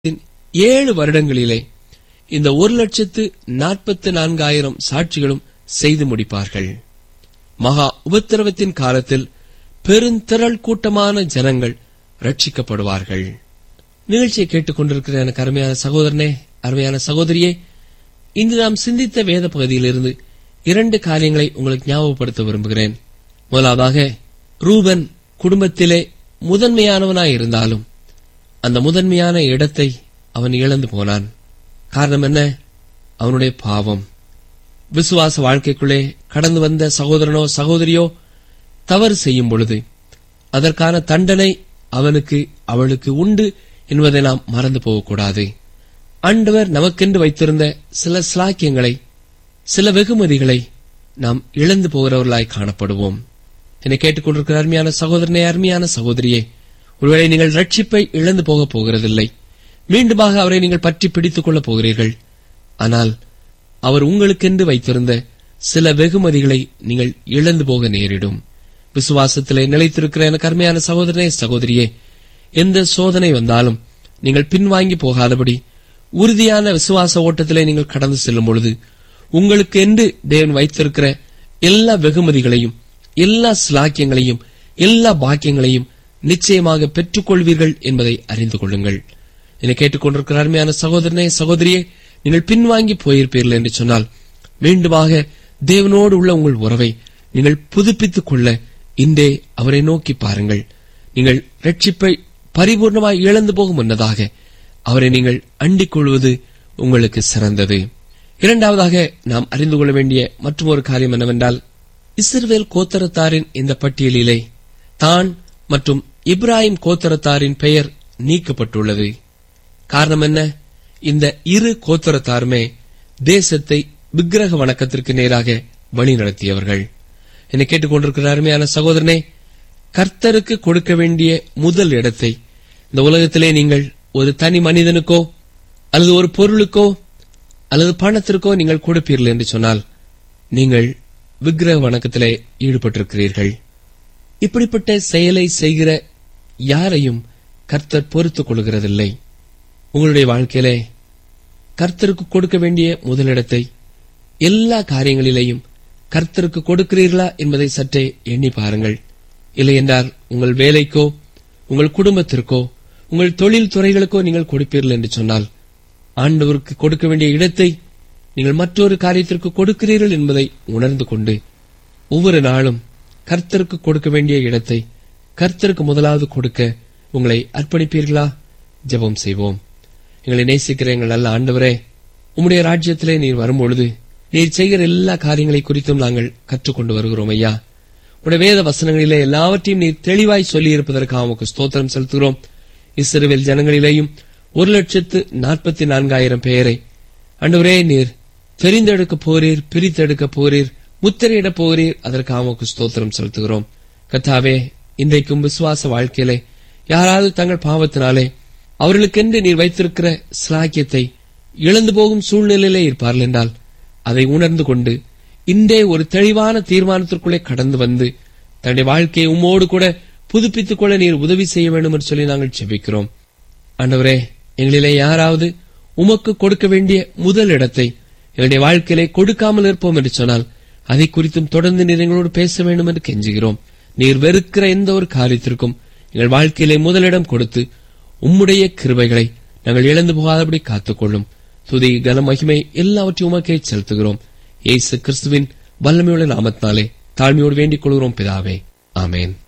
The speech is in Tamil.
ஏழு வருடங்களிலே இந்த ஒரு லட்சத்து நாற்பத்து நான்காயிரம் சாட்சிகளும் செய்து முடிப்பார்கள் மகா உபத்திரவத்தின் காலத்தில் பெருந்திரள் கூட்டமான ஜனங்கள் ரட்சிக்கப்படுவார்கள் நிகழ்ச்சியை கேட்டுக் கொண்டிருக்கிற எனக்கு அருமையான சகோதரனே அருமையான சகோதரியே இன்று நாம் சிந்தித்த வேத பகுதியிலிருந்து இரண்டு காரியங்களை உங்களுக்கு ஞாபகப்படுத்த விரும்புகிறேன் முதலாவதாக ரூபன் குடும்பத்திலே முதன்மையானவனாய் இருந்தாலும் அந்த முதன்மையான இடத்தை அவன் இழந்து போனான் காரணம் என்ன அவனுடைய பாவம் விசுவாச வாழ்க்கைக்குள்ளே கடந்து வந்த சகோதரனோ சகோதரியோ தவறு செய்யும் பொழுது அதற்கான தண்டனை அவனுக்கு அவளுக்கு உண்டு என்பதை நாம் மறந்து போகக்கூடாது ஆண்டவர் நமக்கென்று வைத்திருந்த சில சிலாக்கியங்களை சில வெகுமதிகளை நாம் இழந்து போகிறவர்களாய் காணப்படுவோம் என்னை கேட்டுக்கொண்டிருக்கிற அருமையான சகோதரனே அருமையான சகோதரியே ஒருவேளை நீங்கள் ரட்சிப்பை இழந்து போகப் போகிறதில்லை மீண்டுமாக அவரை நீங்கள் பற்றி பிடித்துக் கொள்ளப் போகிறீர்கள் ஆனால் அவர் உங்களுக்கென்று வைத்திருந்த சில வெகுமதிகளை நீங்கள் இழந்து போக நேரிடும் விசுவாசத்திலே நிலைத்திருக்கிற எனக்கு அருமையான சகோதரனே சகோதரியே எந்த சோதனை வந்தாலும் நீங்கள் பின்வாங்கி போகாதபடி உறுதியான விசுவாச ஓட்டத்திலே நீங்கள் கடந்து செல்லும் பொழுது உங்களுக்கு என்று தேவன் வைத்திருக்கிற எல்லா வெகுமதிகளையும் எல்லா சிலாக்கியங்களையும் எல்லா பாக்கியங்களையும் நிச்சயமாக பெற்றுக்கொள்வீர்கள் என்பதை அறிந்து கொள்ளுங்கள் என்னை கேட்டுக்கொண்டிருக்கிற அருமையான சகோதரனே சகோதரியே நீங்கள் பின்வாங்கி போயிருப்பீர்கள் என்று சொன்னால் மீண்டுமாக தேவனோடு உள்ள உங்கள் உறவை நீங்கள் புதுப்பித்துக் கொள்ள இன்றே அவரை நோக்கி பாருங்கள் நீங்கள் ரட்சிப்பை பரிபூர்ணமாய் இழந்து போகும் முன்னதாக அவரை நீங்கள் அண்டிக் கொள்வது உங்களுக்கு சிறந்தது இரண்டாவதாக நாம் அறிந்து கொள்ள வேண்டிய மற்றொரு காரியம் என்னவென்றால் இஸ்ரவேல் கோத்தரத்தாரின் இந்த பட்டியலிலே தான் மற்றும் இப்ராஹிம் கோத்தரத்தாரின் பெயர் நீக்கப்பட்டுள்ளது காரணம் என்ன இந்த இரு கோத்தரத்தாருமே தேசத்தை விக்கிரக வணக்கத்திற்கு நேராக வழி நடத்தியவர்கள் என்னை கேட்டுக்கொண்டிருக்கிற அருமையான சகோதரனே கர்த்தருக்கு கொடுக்க வேண்டிய முதல் இடத்தை இந்த உலகத்திலே நீங்கள் ஒரு தனி மனிதனுக்கோ அல்லது ஒரு பொருளுக்கோ அல்லது பணத்திற்கோ நீங்கள் கொடுப்பீர்கள் என்று சொன்னால் நீங்கள் விக்கிரக வணக்கத்திலே ஈடுபட்டிருக்கிறீர்கள் இப்படிப்பட்ட செயலை செய்கிற யாரையும் கர்த்தர் பொறுத்துக் கொள்கிறதில்லை உங்களுடைய வாழ்க்கையிலே கர்த்தருக்கு கொடுக்க வேண்டிய முதலிடத்தை எல்லா காரியங்களிலேயும் கர்த்தருக்கு கொடுக்கிறீர்களா என்பதை சற்றே எண்ணி பாருங்கள் இல்லையென்றால் உங்கள் வேலைக்கோ உங்கள் குடும்பத்திற்கோ உங்கள் தொழில் துறைகளுக்கோ நீங்கள் கொடுப்பீர்கள் என்று சொன்னால் ஆண்டவருக்கு கொடுக்க வேண்டிய இடத்தை நீங்கள் மற்றொரு காரியத்திற்கு கொடுக்கிறீர்கள் என்பதை உணர்ந்து கொண்டு ஒவ்வொரு நாளும் கர்த்தருக்கு கொடுக்க வேண்டிய இடத்தை கர்த்தருக்கு முதலாவது கொடுக்க உங்களை அர்ப்பணிப்பீர்களா ஜெபம் செய்வோம் எங்களை நேசிக்கிற எங்கள் நல்ல ஆண்டவரே உம்முடைய ராஜ்யத்திலே நீர் வரும்பொழுது நீர் செய்கிற எல்லா காரியங்களை குறித்தும் நாங்கள் கற்றுக்கொண்டு வருகிறோம் ஐயா உடைய வேத வசனங்களிலே எல்லாவற்றையும் நீர் தெளிவாய் சொல்லி இருப்பதற்காக உமக்கு ஸ்தோத்திரம் செலுத்துகிறோம் இஸ்ரவேல் ஜனங்களிலேயும் ஒரு லட்சத்து நாற்பத்தி நான்காயிரம் பெயரை அன்றுவரே நீர் தெரிந்தெடுக்க போறீர் பிரித்தெடுக்க போறீர் முத்திரையிட போறீர் அதற்காக உமக்கு ஸ்தோத்திரம் செலுத்துகிறோம் கத்தாவே இன்றைக்கும் விசுவாச வாழ்க்கையிலே யாராவது தங்கள் பாவத்தினாலே அவர்களுக்கென்று நீர் வைத்திருக்கிற சிலாக்கியத்தை இழந்து போகும் சூழ்நிலையிலே இருப்பார்கள் என்றால் அதை உணர்ந்து கொண்டு இன்றே ஒரு தெளிவான தீர்மானத்திற்குள்ளே கடந்து வந்து தன்னுடைய வாழ்க்கையை உம்மோடு கூட புதுப்பித்துக் கொள்ள நீர் உதவி செய்ய வேண்டும் என்று சொல்லி நாங்கள் செபிக்கிறோம் ஆண்டவரே எங்களிலே யாராவது உமக்கு கொடுக்க வேண்டிய முதல் இடத்தை எங்களுடைய வாழ்க்கையிலே கொடுக்காமல் இருப்போம் என்று சொன்னால் அதை குறித்தும் தொடர்ந்து நீர் எங்களோடு பேச வேண்டும் என்று கெஞ்சுகிறோம் நீர் வெறுக்கிற எந்த ஒரு காரியத்திற்கும் எங்கள் வாழ்க்கையிலே முதலிடம் கொடுத்து உம்முடைய கிருபைகளை நாங்கள் இழந்து போகாதபடி காத்துக்கொள்ளும் துதி கன மகிமை எல்லாவற்றையும் உமக்கே செலுத்துகிறோம் ஏசு கிறிஸ்துவின் வல்லமையுள்ள நாமத்தினாலே தாழ்மையோடு வேண்டிக் கொள்கிறோம் பிதாவே ஆமேன்